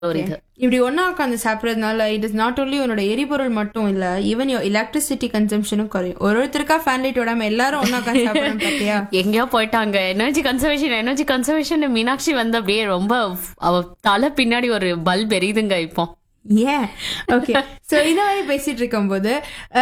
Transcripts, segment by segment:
ஒரு இது இப்படி ஒண்ணா உட்காந்து சாப்பிடறதுனால இட் இஸ் நாட் only உன்னோட எரிபொருள் மட்டும் இல்ல ஈவன் யோர் எலக்ட்ரிசிட்டி கன்சம்ஷனும் குறையும் ஒரு ஒருத்தருக்கா ஃபேன் லைட் விடாம எல்லாரும் ஒண்ணா உட்காந்து சாப்பிடணும் பாத்தியா எங்கேயோ போயிட்டாங்க energy conservation energy conservation Meenakshi வந்து அப்படியே ரொம்ப அவ தலை பின்னாடி ஒரு பல்ப் எரியுதுங்க இப்போ ஏன் ஓகே சோ இந்த மாதிரி பேசிட்டு இருக்கும்போது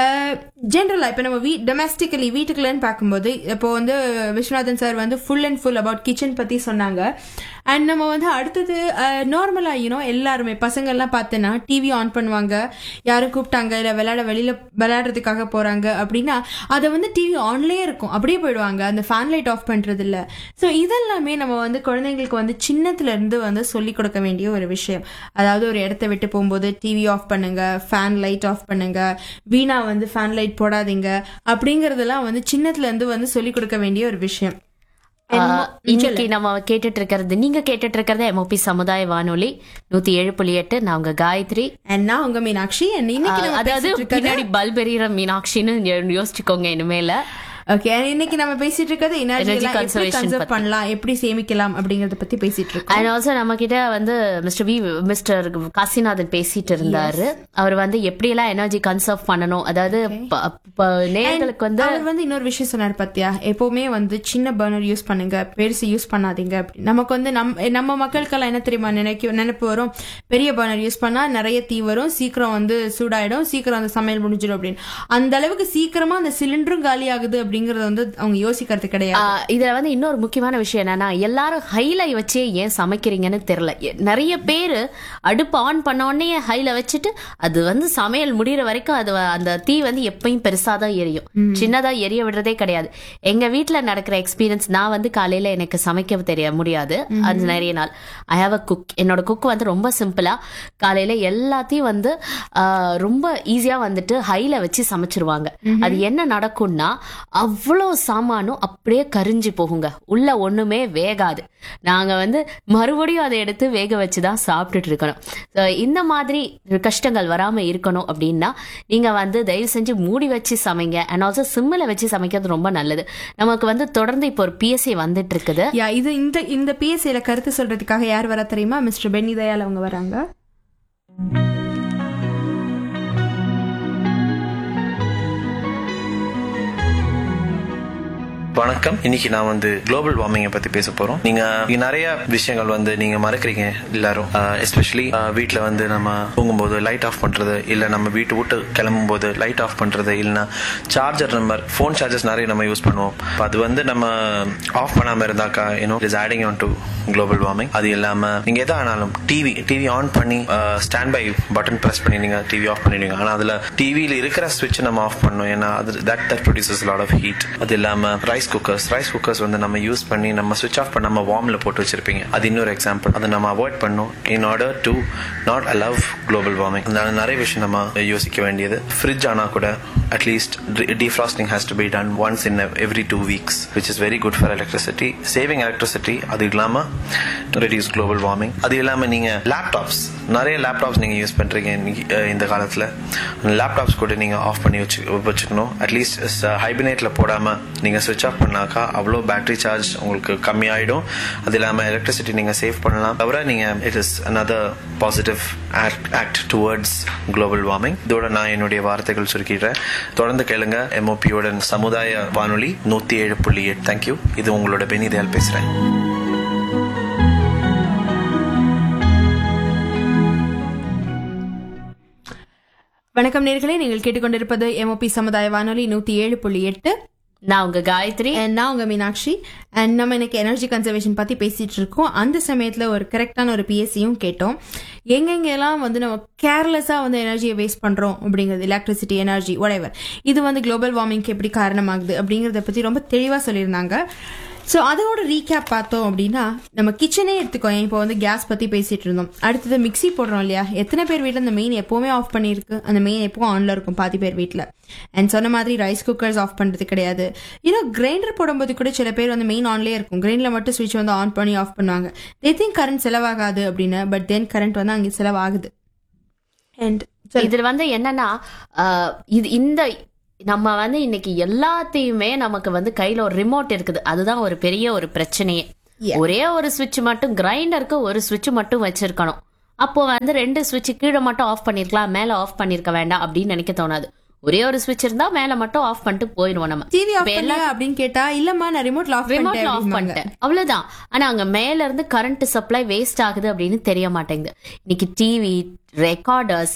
ஜென்ரலா இப்ப நம்ம வீ டொமஸ்டிக்கலி வீட்டுக்குள்ளன்னு பார்க்கும்போது இப்போ வந்து விஸ்வநாதன் சார் வந்து full and full about kitchen பத்தி சொன்னாங்க அண்ட் நம்ம வந்து அடுத்தது நார்மலா யூனோ எல்லாருமே பசங்க எல்லாம் பார்த்தோன்னா டிவி ஆன் பண்ணுவாங்க யாரும் கூப்பிட்டாங்க இல்ல விளையாட வெளியில விளையாடுறதுக்காக போறாங்க அப்படின்னா அதை வந்து டிவி ஆன்லயே இருக்கும் அப்படியே போயிடுவாங்க அந்த ஃபேன் லைட் ஆஃப் பண்றது இல்ல ஸோ இதெல்லாமே நம்ம வந்து குழந்தைங்களுக்கு வந்து சின்னத்துல இருந்து வந்து சொல்லி கொடுக்க வேண்டிய ஒரு விஷயம் அதாவது ஒரு இடத்த விட்டு போகும்போது டிவி ஆஃப் பண்ணுங்க ஃபேன் லைட் ஆஃப் பண்ணுங்க வீணா வந்து ஃபேன் லைட் போடாதீங்க அப்படிங்கறதெல்லாம் வந்து சின்னத்துல இருந்து வந்து சொல்லி கொடுக்க வேண்டிய ஒரு விஷயம் ஆஹ், இன்னைக்கு நம்ம கேட்டுட்டு இருக்கிறது நீங்க கேட்டுட்டு இருக்கிறது எம்ஓபி சமுதாய வானொலி நூத்தி ஏழு புள்ளி எட்டு நான் உங்க காயத்ரி And நான் உங்க மீனாட்சி and இன்னைக்கு நம்ம அதாவது பேசிட்டு இருக்கிறது பின்னாடி பல்ப் எரியிற மீனாட்சின்னு யோசிச்சுக்கோங்க இனிமேல ஓகே இன்னைக்கு நம்ம பேசிட்டு இருக்கிறது எனர்ஜி Energy எப்படி conservation கன்சர்வ் பத்தி. பண்ணலாம் எப்படி சேமிக்கலாம் அப்படிங்கறத பத்தி பேசிட்டு இருக்கோம் அண்ட் ஆல்சோ நம்ம கிட்ட வந்து மிஸ்டர் வி மிஸ்டர் காசிநாதன் பேசிட்டு இருந்தாரு அவர் வந்து எப்படி எல்லாம் எனர்ஜி கன்சர்வ் பண்ணணும் அதாவது ப- ப- நேயர்களுக்கு வந்து அவர் வந்து இன்னொரு விஷயம் சொன்னார் பாத்தியா எப்பவுமே வந்து சின்ன பர்னர் யூஸ் பண்ணுங்க பெருசு யூஸ் பண்ணாதீங்க அப்படி நமக்கு வந்து நம் நம்ம மக்களுக்கெல்லாம் என்ன தெரியுமா நினைக்க நினைப்பு வரும் பெரிய பர்னர் யூஸ் பண்ணா நிறைய தீ வரும் சீக்கிரம் வந்து சூடாயிடும் சீக்கிரம் அந்த சமையல் முடிஞ்சிடும் அப்படின்னு அந்த அளவுக்கு சீக்கிரமா அந்த சிலிண்டரும் காலி ஆகுது அப்படிங்கறத வந்து அவங்க யோசிக்கிறது கிடையாது ஆஹ் இதுல வந்து இன்னொரு முக்கியமான விஷயம் என்னன்னா எல்லாரும் ஹைல வச்சே ஏன் சமைக்கிறீங்கன்னு தெரியல எ- நிறைய பேரு அடுப்பு ஆன் பண்ண உடனே ஹைல வச்சுட்டு அது வந்து சமையல் முடியற வரைக்கும் அது வ- அந்த தீ வந்து எப்பயும் பெருசா தான் எரியும் சின்னதா எரிய விடுறதே கிடையாது எங்க வீட்ல நடக்கிற எக்ஸ்பீரியன்ஸ் நான் வந்து காலையில எனக்கு சமைக்க தெரிய முடியாது அது நிறைய நாள் ஐ ஹாவ் அ குக் என்னோட குக் வந்து ரொம்ப சிம்பிளா காலையில எல்லாத்தையும் வந்து ஆஹ், ரொம்ப ஈஸியா வந்துட்டு ஹைல வச்சு சமைச்சிருவாங்க அது என்ன நடக்கும்னா அவ்வளோ சாமானும் அப்படியே கரிஞ்சு போகுங்க உள்ள ஒண்ணுமே வேகாது நாங்க வந்து மறுபடியும் அதை எடுத்து வேக வச்சு தான் சாப்பிட்டுட்டு இருக்கணும் So, இந்த மாதிரி கஷ்டங்கள் வராம இருக்கணும் அப்படின்னா நீங்க வந்து தயவு செஞ்சு மூடி வச்சு சமைங்க அண்ட் ஆல்சோ சிம்மில் வச்சு சமைக்கிறது ரொம்ப நல்லது நமக்கு வந்து தொடர்ந்து இப்போ ஒரு பிஎஸ்சி வந்துட்டு இருக்குது யா இது இந்த இந்த பிஎஸ்சியில கருத்து சொல்றதுக்காக யார் வர தெரியுமா மிஸ்டர் பென்னி தயால் அவங்க வராங்க வணக்கம் இன்னைக்கு நான் வந்து குளோபல் வார்மிங்கை பத்தி பேச போறோம் நீங்க இங்க நிறைய விஷயங்கள் வந்து நீங்க மறக்கிறீங்க எல்லாரும் எஸ்பெஷலி வீட்ல வந்து நம்ம தூங்கும்போது லைட் ஆஃப் பண்றது இல்ல நம்ம வீட்டு விட்டு கிளம்பும் போது லைட் ஆஃப் பண்றது இல்லைன்னா சார்ஜர் நம்பர் ஃபோன் சார்ஜர்ஸ் நிறைய நம்ம யூஸ் பண்ணுவோம் அப்ப அது வந்து நம்ம ஆஃப் பண்ணாம இருந்தாக்கா you know is adding on to global warming அது இல்லாம நீங்க எதா ஆனாலும் டிவி டிவி ஆன் பண்ணி ஸ்டாண்ட் பை பட்டன் பிரஸ் பண்ணி நீங்க டிவி ஆஃப் பண்ணிடுவீங்க ஆனா அதுல டிவியில இருக்கிற ஸ்விட்ச் நம்ம ஆஃப் பண்ணணும் ஏன்னா அது that that produces lot of heat அது இல்லாம ரைஸ் குக்கர்ஸ் ரைஸ் குக்கர்ஸ் வந்து நம்ம யூஸ் பண்ணி நம்ம ஸ்விட்ச் ஆஃப் பண்ணாம வார்ம்ல போட்டு வச்சிருப்பீங்க அது இன்னொரு எக்ஸாம்பிள் அதை நம்ம அவாய்ட் பண்ணணும் in order to not allow global warming அதனால நிறைய விஷயம் நம்ம யோசிக்க வேண்டியது ஃப்ரிட்ஜ் ஆனா கூட at least defrosting has to be done once in a- every two weeks which is very good for electricity saving electricity அது இல்லாம reduce global warming அது இல்லாம நீங்க லேப்டாப்ஸ் நிறைய லேப்டாப்ஸ் நீங்க யூஸ் பண்றீங்க இன்னைக்கு, அஹ், இந்த காலத்துல லேப்டாப்ஸ் கூட நீங்க ஆஃப் பண்ணி வச்சு வச்சுக்கணும் அட்லீஸ்ட் ஹைபினேட்ல போடாம நீங்க சுவிட்ச் ஆஃப் பண்ணாக்கா அவ்வளோ பேட்டரி சார்ஜ் உங்களுக்கு கம்மியாயிடும் அது இல்லாம எலக்ட்ரிசிட்டி நீங்க சேவ் பண்ணலாம் தவிர நீங்க it is another positive act towards global warming இதோட நான் என்னுடைய வார்த்தைகள் சுருக்கிடுறேன் தொடர்ந்து கேளுங்க எம்ஓபியோட சமுதாய வானொலி நூத்தி ஏழு புள்ளி எட்டு தேங்க்யூ இது உங்களோட பெனிதயால் பேசுறேன் வணக்கம் நேர்களே நீங்கள் கேட்டுக்கொண்டிருப்பது எம்ஓபி சமுதாய வானொலி நூத்தி ஏழு புள்ளி எட்டு நான் உங்க காயத்ரி And நான் உங்க மீனாட்சி அண்ட் நம்ம இன்னைக்கு எனர்ஜி கன்சர்வேஷன் பத்தி பேசிட்டு இருக்கோம் அந்த சமயத்துல ஒரு கரெக்டான ஒரு பிஎஸ்சியும் கேட்டோம் எங்கெங்கெல்லாம் வந்து நம்ம கேர்லெஸ்ஸா வந்து எனர்ஜியை வேஸ்ட் பண்றோம் அப்படிங்கிறது எலக்ட்ரிசிட்டி எனர்ஜி whatever இது வந்து குளோபல் வார்மிங்க்கு எப்படி காரணமாகுது அப்படிங்கறத பத்தி ரொம்ப தெளிவா சொல்லியிருந்தாங்க ஸோ அதோட ரீகேப் பார்த்தோம் அப்படின்னா நம்ம கிச்சனே எடுத்துக்கோ இப்போ வந்து கேஸ் பத்தி பேசிட்டு இருந்தோம் அடுத்தது மிக்ஸி போடுறோம் இல்லையா எத்தனை பேர் வீட்டில் அந்த மெயின் எப்பவுமே ஆஃப் பண்ணியிருக்கு அந்த மெயின் எப்பவும் ஆன்ல இருக்கும் பாதி பேர் வீட்டில் அண்ட் சொன்ன மாதிரி ரைஸ் குக்கர்ஸ் ஆஃப் பண்றது கிடையாது இன்னும் கிரைண்டர் போடும்போது கூட சில பேர் வந்து மெயின் ஆன்லேயே இருக்கும் கிரைண்டர்ல மட்டும் ஸ்விட்ச் வந்து ஆன் பண்ணி ஆஃப் பண்ணுவாங்க தே திங்க் கரண்ட் செலவாகாது அப்படின்னு பட் தென் கரண்ட் வந்து அங்கே செலவாகுது அண்ட் இதுல வந்து என்னன்னா ஆஹ், இது இந்த நம்ம வந்து இன்னைக்கு எல்லாத்தையுமே நமக்கு வந்து கையில ஒரு ரிமோட் இருக்குது அதுதான் ஒரு பெரிய ஒரு பிரச்சனையே Yeah. ஒரே ஒரு சுவிட்ச் மட்டும் கிரைண்டருக்கு ஒரு சுவிட்ச் மட்டும் வச்சிருக்கணும் அப்போ வந்து ரெண்டு சுவிட்ச் கீழே மட்டும் ஆஃப் பண்ணிருக்கலாம் மேல ஆஃப் பண்ணிருக்க வேண்டாம் அப்படின்னு நினைக்க தோணாது ஒரே ஒரு சுவிட்ச் இருந்தா மேல மட்டும் ஆஃப் பண்ணிட்டு போயிடுவோம் நம்ம டிவி ஆஃப் இப்ப பண்ணல அப்படின்னு கேட்டா இல்லம்மா நான் ரிமோட்ல ஆஃப் ரிமோட்ல ஆஃப் பண்ணிட்டேன் பண்ணிட்டேன் அவ்வளவுதான் ஆனா அங்க மேல இருந்து கரண்ட் சப்ளை வேஸ்ட் ஆகுது அப்படின்னு தெரிய மாட்டேங்குது இன்னைக்கு டிவி ரெக்கார்டர்ஸ்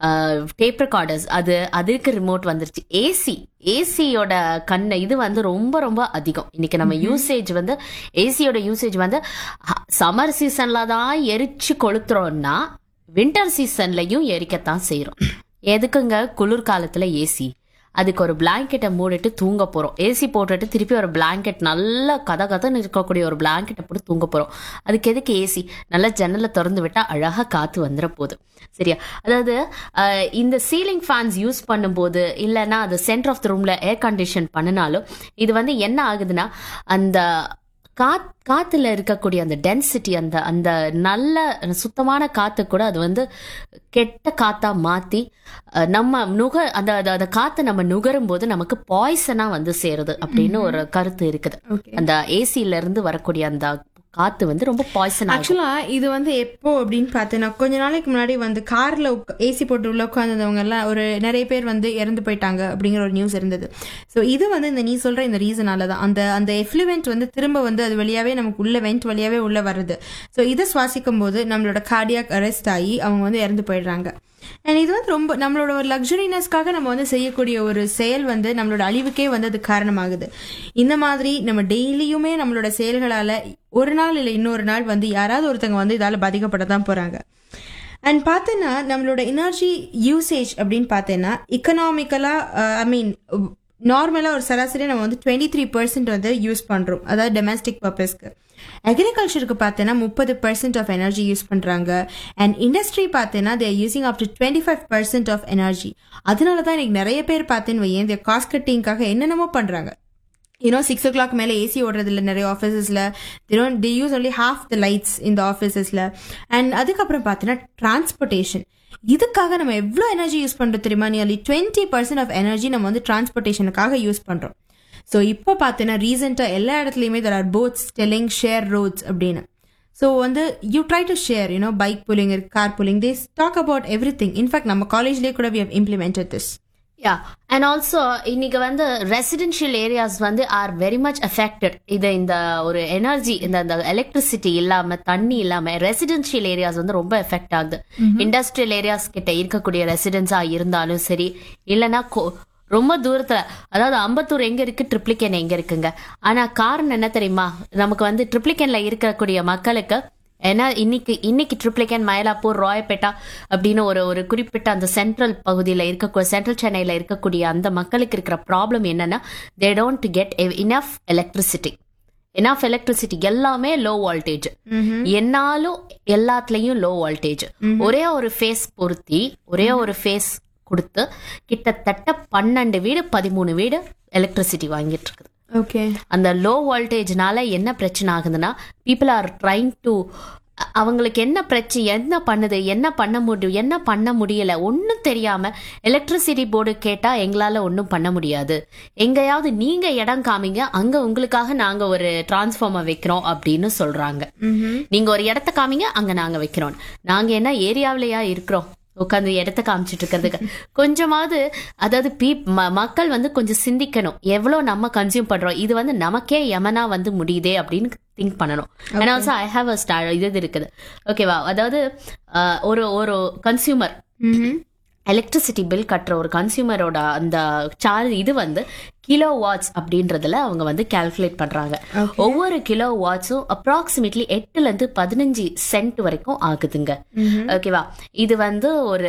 டேப் ரெக்கார்டர்ஸ் அது அதுக்கு ரிமோட் வந்துருச்சு ஏசி ஏசியோட கண்ணு இது வந்து ரொம்ப ரொம்ப அதிகம் இன்னைக்கு நம்ம யூசேஜ் வந்து ஏசியோட யூசேஜ் வந்து சம்மர் சீசன்ல தான் எரிச்சு கொளுத்துறோம்னா வின்டர் சீசன்லயும் எரிக்கத்தான் செய்யறோம் எதுக்குங்க குளிர்காலத்துல ஏசி அதுக்கு ஒரு பிளாங்கெட்டை மூடிட்டு தூங்க போறோம் ஏசி போட்டுட்டு திருப்பி ஒரு பிளாங்கெட் நல்ல கத கதன்னு இருக்கக்கூடிய ஒரு பிளாங்கெட்டை போட்டு தூங்க போறோம் அதுக்கு எதுக்கு ஏசி நல்லா ஜன்னலை திறந்து விட்டா அழகா காத்து வந்துட போகுது சரியா அதாவது அஹ், இந்த சீலிங் ஃபேன்ஸ் யூஸ் பண்ணும்போது இல்லைன்னா அது சென்டர் ஆஃப் த ரூம்ல ஏர் கண்டிஷன் பண்ணினாலும் இது வந்து என்ன ஆகுதுன்னா அந்த காத் காத்துல இருக்கக்கூடிய அந்த டென்சிட்டி அந்த அந்த நல்ல சுத்தமான காத்து கூட அது வந்து கெட்ட காத்தா மாத்தி அஹ், நம்ம நுக அந்த அந்த- அந்த காத்தை நம்ம நுகரும் போது நமக்கு பாய்சனா வந்து சேருது அப்படின்னு ஒரு கருத்து இருக்குது Okay. அந்த ஏசில இருந்து வரக்கூடிய அந்த காத்து வந்து ரொம்ப பாய்சன் ஆகும் ஆக்சுவலா இது வந்து எப்போ அப்படின்னு பார்த்தேன்னா கொஞ்ச நாளைக்கு முன்னாடி வந்து கார்ல ஏசி போட்டு உள்ள உட்காந்துருந்தவங்க எல்லாம் ஒரு நிறைய பேர் வந்து இறந்து போயிட்டாங்க அப்படிங்கிற ஒரு நியூஸ் இருந்தது ஸோ இது வந்து இந்த நீ சொல்ற இந்த ரீசனால தான் அந்த அந்த எஃப்ளூவெண்ட் வந்து திரும்ப வந்து அது வழியாவே நமக்கு உள்ள வெண்ட் வழியாவே உள்ள வருது ஸோ இதை சுவாசிக்கும் போது நம்மளோட கார்டியாக் அரெஸ்ட் ஆகி அவங்க வந்து இறந்து போயிடுறாங்க அண்ட் இது வந்து ரொம்ப நம்மளோட ஒரு லக்ஸுரினஸ்க்காக நம்ம வந்து செய்யக்கூடிய ஒரு செயல் வந்து நம்மளோட அழிவுக்கே வந்து அது காரணமாகுது இந்த மாதிரி நம்ம டெய்லியுமே நம்மளோட செயல்களால ஒரு நாள் இல்லை இன்னொரு நாள் வந்து யாராவது ஒருத்தங்க வந்து இதால பாதிக்கப்பட தான் போறாங்க அண்ட் பார்த்தேன்னா நம்மளோட எனர்ஜி யூசேஜ் அப்படின்னு பார்த்தேன்னா இக்கனாமிக்கலா ஐ மீன் நார்மலாக ஒரு சராசரி நம்ம வந்து டுவெண்ட்டி த்ரீ பர்சன்ட் வந்து யூஸ் பண்ணுறோம் அதாவது டொமஸ்டிக் பர்பஸ்க்கு அக்ரிகல்ச்சருக்கு பார்த்தேன்னா முப்பது பர்சன்ட் ஆஃப் எனர்ஜி யூஸ் பண்ணுறாங்க அண்ட் இண்டஸ்ட்ரி பார்த்தேன்னா they're using up to twenty five percent of energy அதனால தான் எனக்கு நிறைய பேர் பார்த்தேன்னு வையேன் இந்த காஸ்ட் கட்டிங்காக என்னென்னமோ பண்ணுறாங்க யூனோ சிக்ஸ் ஓ கிளாக் மேலே ஏசி ஓடுறது இல்லை நிறைய ஆஃபீஸஸில் திரோன் they use only half the lights இந்த ஆஃபீஸஸில் அண்ட் அதுக்கப்புறம் பார்த்தீங்கன்னா டிரான்ஸ்போர்ட்டேஷன் இதுக்காக நம்ம எவ்வளோ எனர்ஜி யூஸ் பண்ணுறோம் தெரியுமா nearly twenty percent of energy நம்ம வந்து டிரான்ஸ்போர்ட்டேஷனுக்காக யூஸ் பண்ணுறோம் ஸோ இப்போ பார்த்தீங்கன்னா ரீசெண்டாக எல்லா இடத்துலையுமே there are boards telling share roads அப்படின்னு ஸோ வந்து you try to share you know bike pooling இருக்கு car pooling this talk about everything in fact நம்ம காலேஜ்லேயே கூட we have implemented this yeah and also இன்னைக்கு வந்து ரெசிடென்ஷியல் ஏரியாஸ் வந்து are very much affected இது இந்த ஒரு எனர்ஜி இந்த இந்த எலக்ட்ரிசிட்டி இல்லாம தண்ணி இல்லாம ரெசிடென்ஷியல் ஏரியாஸ் வந்து ரொம்ப எஃபெக்ட் ஆகுது இண்டஸ்ட்ரியல் ஏரியாஸ் கிட்ட இருக்கக்கூடிய ரெசிடென்ஸா இருந்தாலும் சரி இல்லைன்னா கொ- ரொம்ப தூரத்துல அதாவது அம்பத்தூர் எங்க இருக்கு ட்ரிப்ளிகேன் எங்க இருக்குங்க ஆனா காரணம் என்ன தெரியுமா நமக்கு வந்து ட்ரிப்ளிகேன்ல இருக்கக்கூடிய மக்களுக்கு ஏன்னா இன்னைக்கு இன்னைக்கு ட்ரிப்ளிகேன் மயிலாப்பூர் ராயப்பேட்டா அப்படின்னு ஒரு ஒரு குறிப்பிட்ட அந்த சென்ட்ரல் பகுதியில் இருக்க சென்ட்ரல் சென்னையில் இருக்கக்கூடிய அந்த மக்களுக்கு இருக்கிற ப்ராப்ளம் என்னன்னா they don't get enough electricity enough electricity எல்லாமே லோ வோல்டேஜ் என்னாலும் எல்லாத்துலயும் லோ வோல்டேஜ் ஒரே ஒரு ஃபேஸ் பொருத்தி ஒரே ஒரு ஃபேஸ் கொடுத்து கிட்டத்தட்ட பன்னெண்டு வீடு பதிமூணு வீடு எலக்ட்ரிசிட்டி வாங்கிட்டு இருக்குது ஓகே அந்த லோ வோல்டேஜ்னால என்ன பிரச்சனை ஆகுதுன்னா பீப்புள் ஆர் ட்ரைங் டு அவங்களுக்கு என்ன பிரச்சனை என்ன பண்ணுது என்ன பண்ண முடியும் என்ன பண்ண முடியல ஒன்றும் தெரியாம எலக்ட்ரிசிட்டி போர்டு கேட்டா எங்களால ஒன்றும் பண்ண முடியாது எங்கேயாவது நீங்க இடம் காமிங்க அங்க உங்களுக்காக நாங்க ஒரு டிரான்ஸ்ஃபார்மர் வைக்கிறோம் அப்படின்னு சொல்றாங்க நீங்க ஒரு இடத்த காமிங்க அங்க நாங்க வைக்கிறோம் நாங்க என்ன ஏரியாவிலயா இருக்கிறோம் உட்காந்து இடத்த காமிச்சிட்டு இருக்கிறதுக்கு கொஞ்சமாவது அதாவது பீ ம- மக்கள் வந்து கொஞ்சம் சிந்திக்கணும் எவ்வளவு நம்ம கன்சியூம் பண்றோம் இது வந்து நமக்கே யமனா வந்து முடியுதே அப்படின்னு திங்க் பண்ணணும் and also I have a ஸ்டா இது இது இருக்குது ஓகேவா அதாவது அஹ், ஒரு ஒரு கன்சியூமர் எலக்ட்ரிசிட்டி பில் கட்டுற ஒரு கன்சியூமரோட அந்த சார்ஜ் இது வந்து கிலோ வாட்ஸ் அப்படின்றதுல அவங்க வந்து கால்குலேட் பண்றாங்க ஒவ்வொரு கிலோ வாட்ஸும் அப்ராக்சிமேட்லி எட்டுல இருந்து பதினஞ்சு சென்ட் வரைக்கும் ஆகுதுங்க ஓகேவா இது வந்து ஒரு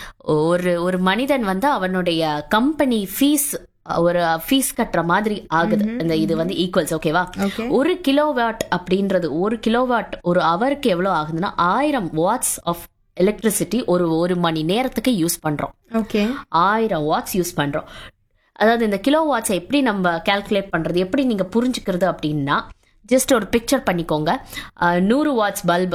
ஒரு ஒரு மனிதன் வந்து அவனுடைய கம்பெனி ஃபீஸ் ஒரு ஃபீஸ் கட்டுற மாதிரி ஆகுது இந்த இது வந்து ஈக்குவல்ஸ் ஓகேவா Okay. ஒரு கிலோவாட் அப்படின்றது ஒரு கிலோவாட் ஒரு அவருக்கு எவ்வளவு ஆகுதுன்னா ஆயிரம் வாட்ஸ் ஆஃப் எலக்ட்ரிசிட்டி ஒரு ஒரு மணி நேரத்துக்கு யூஸ் பண்றோம் ஓகே ஆயிரம் வாட்ஸ் யூஸ் பண்றோம் அதாவது இந்த கிலோ வாட்ஸை எப்படி நம்ம கால்குலேட் பண்றது எப்படி நீங்க புரிஞ்சுக்கிறது அப்படின்னா ஜஸ்ட் ஒரு பிக்சர் பண்ணிக்கோங்க அஹ், நூறு வாட்ஸ் பல்பு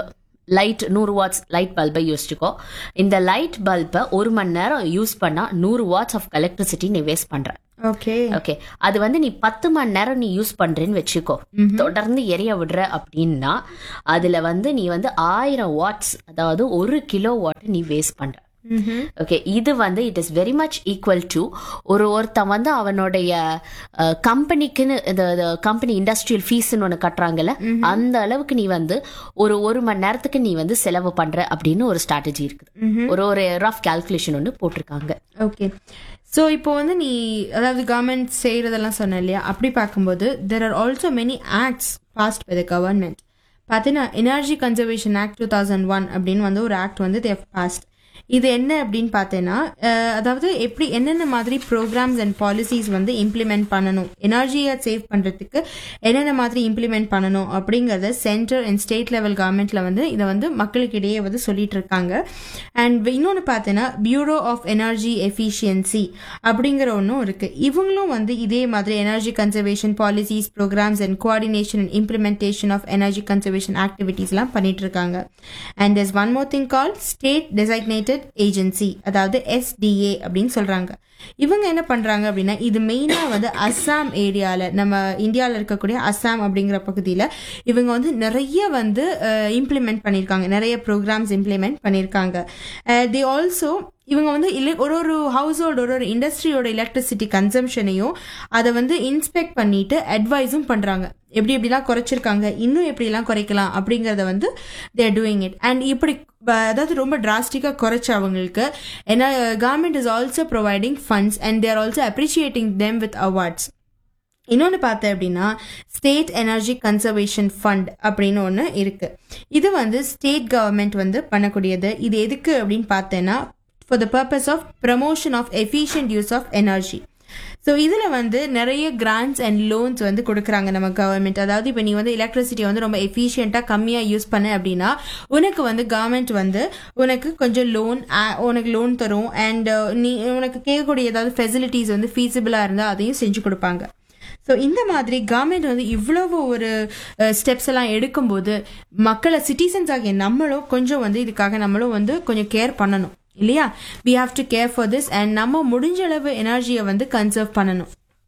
லைட் நூறு வாட்ஸ் லைட் பல்பை யோசிச்சுக்கோ இந்த லைட் பல்பை ஒரு மணி நேரம் யூஸ் பண்ணா நூறு வாட்ஸ் ஆஃப் எலக்ட்ரிசிட்டி நீ வேஸ்ட் பண்ற ஓகே ஓகே அது வந்து நீ பத்து மணி நேரம் நீ யூஸ் பண்றேன்னு வச்சுக்கோ தொடர்ந்து எரிய விடுற அப்படின்னா அதுல வந்து நீ வந்து ஆயிரம் வாட்ஸ் அதாவது ஒரு கிலோ வாட் நீ வேஸ்ட் பண்ற ஓகே இது வந்து it is very much equal to ஒரு ஒருத்தன் வந்து அவனுடைய கம்பெனிக்குன்னு இந்த கம்பெனி இண்டஸ்ட்ரியல் ஃபீஸ்னு ஒன்று கட்டுறாங்கல்ல அந்த அளவுக்கு நீ வந்து ஒரு ஒரு மணி நேரத்துக்கு நீ வந்து செலவு பண்ற அப்படின்னு ஒரு ஸ்ட்ராட்டஜி இருக்குது ஒரு ஒரு ரஃப் கால்குலேஷன் ஒன்று போட்டிருக்காங்க ஓகே ஸோ இப்போ வந்து நீ அதாவது கவர்மெண்ட் செய்கிறதெல்லாம் சொன்ன இல்லையா அப்படி பார்க்கும்போது there are also many acts passed by the government பார்த்தீங்கன்னா energy conservation act two thousand one அப்படின்னு வந்து ஒரு ஆக்ட் வந்து தேவ் பாஸ்ட் இது என்ன அப்படின்னு பார்த்தேன்னா அஹ், அதாவது எப்படி என்னென்ன மாதிரி ப்ரோக்ராம்ஸ் அண்ட் பாலிசிஸ் வந்து இம்ப்ளிமெண்ட் பண்ணணும் எனர்ஜியை சேவ் பண்ணுறதுக்கு என்னென்ன மாதிரி இம்ப்ளிமெண்ட் பண்ணணும் அப்படிங்கறத சென்டர் அண்ட் ஸ்டேட் லெவல் கவர்மெண்ட்ல வந்து இதை வந்து மக்களுக்கு இடையே வந்து சொல்லிட்டு இருக்காங்க அண்ட் இன்னொன்று பார்த்தீங்கன்னா பியூரோ ஆஃப் எனர்ஜி எஃபிஷியன்சி அப்படிங்கிற ஒன்றும் இருக்கு இவங்களும் வந்து இதே மாதிரி energy conservation policies programs and coordination and implementation of energy conservation ஆக்டிவிட்டீஸ்லாம் பண்ணிட்டு இருக்காங்க and there's one more thing call state designated agency அதாவது எஸ்டிஏ அப்படின்னு சொல்றாங்க இவங்க என்ன பண்றாங்க அப்படின்னா இது மெயினா வந்து அஸ்ஸாம் ஏரியால நம்ம இந்தியாவில் இருக்கக்கூடிய அஸ்ஸாம் அப்படிங்கிற பகுதியில் இவங்க வந்து நிறைய வந்து இம்ப்ளிமெண்ட் பண்ணியிருக்காங்க நிறைய ப்ரோக்ராம்ஸ் இம்ப்ளிமெண்ட் பண்ணியிருக்காங்க தி ஆல்சோ இவங்க வந்து இல்லை ஒரு ஒரு ஹவுஸ் ஹோல்டு ஒரு ஒரு இண்டஸ்ட்ரியோட எலக்ட்ரிசிட்டி கன்சம்ஷனையும் அதை வந்து இன்ஸ்பெக்ட் பண்ணிட்டு அட்வைஸும் பண்றாங்க எப்படி எப்படிலாம் குறைச்சிருக்காங்க இன்னும் எப்படிலாம் குறைக்கலாம் அப்படிங்கறத வந்து தேர் டூயிங் இட் அண்ட் இப்படி ப- அதாவது ரொம்ப டிராஸ்டிக்காக குறைச்ச அவங்களுக்கு ஏன்னா government is also providing funds and they're also appreciating them with awards இன்னொன்று பார்த்தேன் அப்படின்னா ஸ்டேட் எனர்ஜி கன்சர்வேஷன் ஃபண்ட் அப்படின்னு ஒன்று இருக்கு இது வந்து ஸ்டேட் கவர்மெண்ட் வந்து பண்ணக்கூடியது இது எதுக்கு அப்படின்னு பார்த்தேன்னா for the purpose of promotion of efficient use of energy so இதில் வந்து நிறைய கிராண்ட்ஸ் அண்ட் லோன்ஸ் வந்து கொடுக்குறாங்க நம்ம கவர்மெண்ட் அதாவது இப்போ நீ வந்து எலக்ட்ரிசிட்டி வந்து ரொம்ப எஃபிஷியண்ட்டாக கம்மியாக யூஸ் பண்ண அப்படின்னா உனக்கு வந்து கவர்மெண்ட் வந்து உனக்கு கொஞ்சம் லோன் உனக்கு லோன் தரும் அண்ட் நீ உனக்கு கேட்கக்கூடிய ஏதாவது ஃபெசிலிட்டிஸ் வந்து ஃபீஸிபிளாக இருந்தால் அதையும் செஞ்சு கொடுப்பாங்க ஸோ இந்த மாதிரி கவர்மெண்ட் வந்து இவ்வளவு ஒரு ஸ்டெப்ஸ் எல்லாம் எடுக்கும்போது மக்களை சிட்டிசன்ஸ் ஆகிய நம்மளும் கொஞ்சம் வந்து இதுக்காக நம்மளும் வந்து கொஞ்சம் கேர் பண்ணணும் இல்லையா we have to care for this and நம்ம முடிஞ்ச அளவு எனர்ஜியை வந்து கன்சர்வ் பண்ணணும்